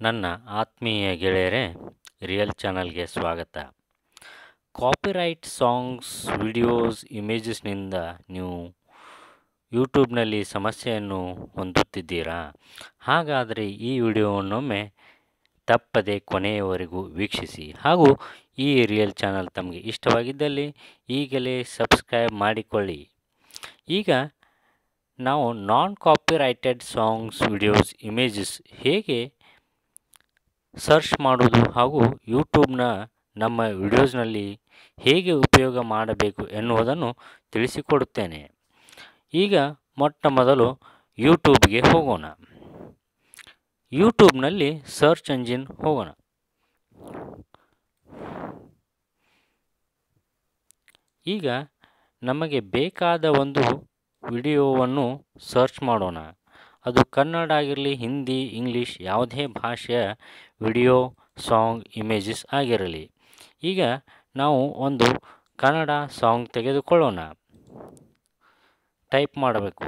ನನ್ನ ಆತ್ಮೀಯ ಗೆಳೆಯರೇ ರಿಯಲ್ ಚಾನಲ್ಗೆ ಸ್ವಾಗತ ಕಾಪಿರೈಟ್ ಸಾಂಗ್ಸ್ ವಿಡಿಯೋಸ್ ಇಮೇಜಸ್ನಿಂದ ನೀವು ಯೂಟ್ಯೂಬ್ನಲ್ಲಿ ಸಮಸ್ಯೆಯನ್ನು ಹೊಂದುತ್ತಿದ್ದೀರಾ ಹಾಗಾದರೆ ಈ ವಿಡಿಯೋವನ್ನೊಮ್ಮೆ ತಪ್ಪದೆ ಕೊನೆಯವರೆಗೂ ವೀಕ್ಷಿಸಿ ಹಾಗೂ ಈ ರಿಯಲ್ ಚಾನಲ್ ತಮಗೆ ಇಷ್ಟವಾಗಿದ್ದಲ್ಲಿ ಈಗಲೇ ಸಬ್ಸ್ಕ್ರೈಬ್ ಮಾಡಿಕೊಳ್ಳಿ ಈಗ ನಾವು non copyrighted songs videos images ಹೇಗೆ ಸರ್ಚ್ ಮಾಡುವುದು ಹಾಗೂ ಯೂಟ್ಯೂಬ್ನ ನಮ್ಮ ವಿಡಿಯೋಸ್ನಲ್ಲಿ ಹೇಗೆ ಉಪಯೋಗ ಮಾಡಬೇಕು ಎನ್ನುವುದನ್ನು ತಿಳಿಸಿಕೊಡುತ್ತೇನೆ ಈಗ ಮೊಟ್ಟ ಮೊದಲು ಯೂಟ್ಯೂಬ್ಗೆ ಹೋಗೋಣ ಯೂಟ್ಯೂಬ್ನಲ್ಲಿ ಸರ್ಚ್ ಎಂಜಿನ್ ಹೋಗೋಣ ಈಗ ನಮಗೆ ಬೇಕಾದ ಒಂದು ವಿಡಿಯೋವನ್ನು ಸರ್ಚ್ ಮಾಡೋಣ ಅದು ಕನ್ನಡ ಆಗಿರಲಿ ಹಿಂದಿ ಇಂಗ್ಲೀಷ್ ಯಾವುದೇ ಭಾಷೆಯ ವಿಡಿಯೋ ಸಾಂಗ್ ಇಮೇಜಸ್ ಆಗಿರಲಿ ಈಗ ನಾವು ಒಂದು ಕನ್ನಡ ಸಾಂಗ್ ತೆಗೆದುಕೊಳ್ಳೋಣ ಟೈಪ್ ಮಾಡಬೇಕು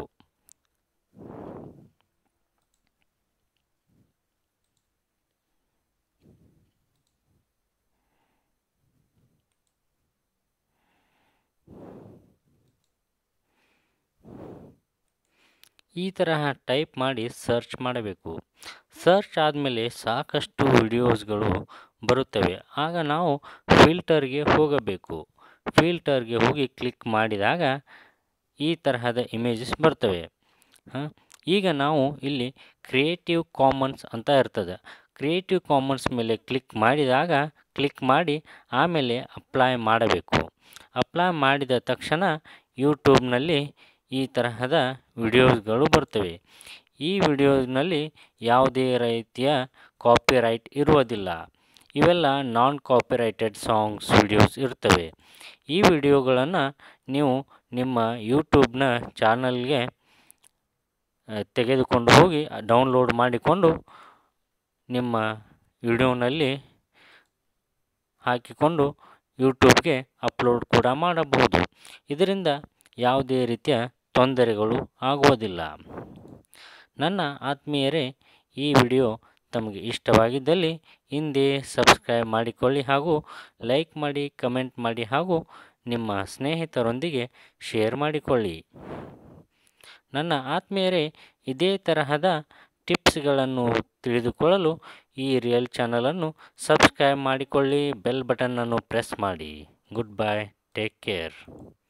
ಈ ತರಹ ಟೈಪ್ ಮಾಡಿ ಸರ್ಚ್ ಮಾಡಬೇಕು ಸರ್ಚ್ ಆದಮೇಲೆ ಸಾಕಷ್ಟು ವಿಡಿಯೋಸ್ಗಳು ಬರುತ್ತವೆ ಆಗ ನಾವು ಫಿಲ್ಟರ್ಗೆ ಹೋಗಬೇಕು ಫಿಲ್ಟರ್ಗೆ ಹೋಗಿ ಕ್ಲಿಕ್ ಮಾಡಿದಾಗ ಈ ತರಹದ ಇಮೇಜಸ್ ಬರ್ತವೆ ಹಾಂ ಈಗ ನಾವು ಇಲ್ಲಿ ಕ್ರಿಯೇಟಿವ್ ಕಾಮನ್ಸ್ ಅಂತ ಇರ್ತದೆ ಕ್ರಿಯೇಟಿವ್ ಕಾಮನ್ಸ್ ಮೇಲೆ ಕ್ಲಿಕ್ ಮಾಡಿದಾಗ ಕ್ಲಿಕ್ ಮಾಡಿ ಆಮೇಲೆ ಅಪ್ಲೈ ಮಾಡಬೇಕು ಅಪ್ಲೈ ಮಾಡಿದ ತಕ್ಷಣ ಯೂಟ್ಯೂಬ್ನಲ್ಲಿ ಈ ತರಹದ ವಿಡಿಯೋಸ್ಗಳು ಬರ್ತವೆ ಈ ವಿಡಿಯೋನಲ್ಲಿ ಯಾವುದೇ ರೀತಿಯ ಕಾಪಿರೈಟ್ ಇರುವುದಿಲ್ಲ ಇವೆಲ್ಲ ನಾನ್ ಕಾಪಿರೈಟೆಡ್ ಸಾಂಗ್ಸ್ ವಿಡಿಯೋಸ್ ಇರ್ತವೆ ಈ ವಿಡಿಯೋಗಳನ್ನು ನೀವು ನಿಮ್ಮ ಯೂಟ್ಯೂಬ್ನ ಚಾನಲ್ಗೆ ತೆಗೆದುಕೊಂಡು ಹೋಗಿ ಡೌನ್ಲೋಡ್ ಮಾಡಿಕೊಂಡು ನಿಮ್ಮ ವಿಡಿಯೋನಲ್ಲಿ ಹಾಕಿಕೊಂಡು ಯೂಟ್ಯೂಬ್ಗೆ ಅಪ್ಲೋಡ್ ಕೂಡ ಮಾಡಬಹುದು ಇದರಿಂದ ಯಾವುದೇ ರೀತಿಯ ತೊಂದರೆಗಳು ಆಗುವುದಿಲ್ಲ ನನ್ನ ಆತ್ಮೀಯರೇ ಈ ವಿಡಿಯೋ ತಮಗೆ ಇಷ್ಟವಾಗಿದ್ದಲ್ಲಿ ಹಿಂದೆ ಸಬ್ಸ್ಕ್ರೈಬ್ ಮಾಡಿಕೊಳ್ಳಿ ಹಾಗೂ ಲೈಕ್ ಮಾಡಿ ಕಮೆಂಟ್ ಮಾಡಿ ಹಾಗೂ ನಿಮ್ಮ ಸ್ನೇಹಿತರೊಂದಿಗೆ ಶೇರ್ ಮಾಡಿಕೊಳ್ಳಿ ನನ್ನ ಆತ್ಮೀಯರೇ ಇದೇ ತರಹದ ಟಿಪ್ಸ್ಗಳನ್ನು ತಿಳಿದುಕೊಳ್ಳಲು ಈ ರಿಯಲ್ ಚಾನಲನ್ನು ಸಬ್ಸ್ಕ್ರೈಬ್ ಮಾಡಿಕೊಳ್ಳಿ ಬೆಲ್ ಬಟನ್ನನ್ನು ಪ್ರೆಸ್ ಮಾಡಿ ಗುಡ್ ಬೈ ಟೇಕ್ ಕೇರ್